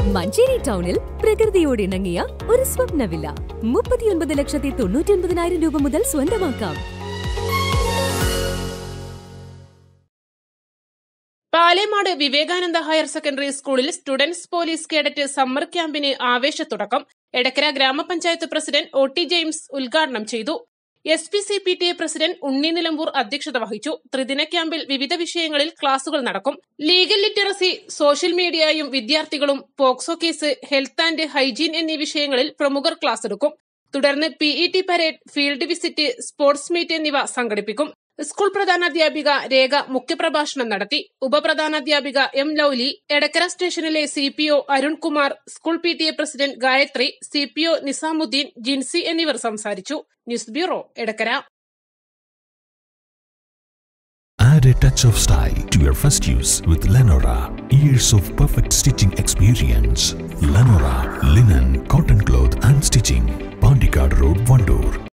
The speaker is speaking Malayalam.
മഞ്ചേരി ടൗണിൽ പ്രകൃതിയോട് ഇണങ്ങിയ ഒരു സ്വപ്ന വില്ല മുപ്പത്തിയൊൻപത് ലക്ഷത്തി തൊണ്ണൂറ്റി ഒൻപതിനായിരം രൂപ മുതൽ സ്വന്തമാക്കാം പാലേമാട് വിവേകാനന്ദ ഹയർ സെക്കൻഡറി സ്കൂളിൽ സ്റ്റുഡൻസ് പോലീസ് കേഡറ്റ് സമ്മർ ക്യാമ്പിന് ആവേശത്തുടക്കം എടക്കര ഗ്രാമപഞ്ചായത്ത് പ്രസിഡന്റ് ഒ ടി ജെയിംസ് ഉദ്ഘാടനം ചെയ്തു S P C P T A president Unni Nilambur അധ്യക്ഷത വഹിച്ചു ത്രിദിന ക്യാമ്പിൽ വിവിധ വിഷയങ്ങളിൽ ക്ലാസുകൾ നടക്കും ലീഗൽ ലിറ്ററസി സോഷ്യൽ മീഡിയയും വിദ്യാർത്ഥികളും POCSO case health and hygiene എന്നീ വിഷയങ്ങളിൽ പ്രമുഖർ ക്ലാസ് എടുക്കും തുടർന്ന് P E T parade field visit sports meet എന്നിവ സംഘടിപ്പിക്കും സ്കൂൾ പ്രധാനാധ്യാപിക രേഖ മുഖ്യപ്രഭാഷണം നടത്തി ഉപപ്രധാനാധ്യാപിക എം ലൌലി എടക്കര സ്റ്റേഷനിലെ C P O Arunkumar school P T A president Gayathri C P O Nizamuddin Jincy എന്നിവർ സംസാരിച്ചു news bureau Edakkara Add a touch of style to your first use with Lenora. Years of perfect stitching experience. Lenora, live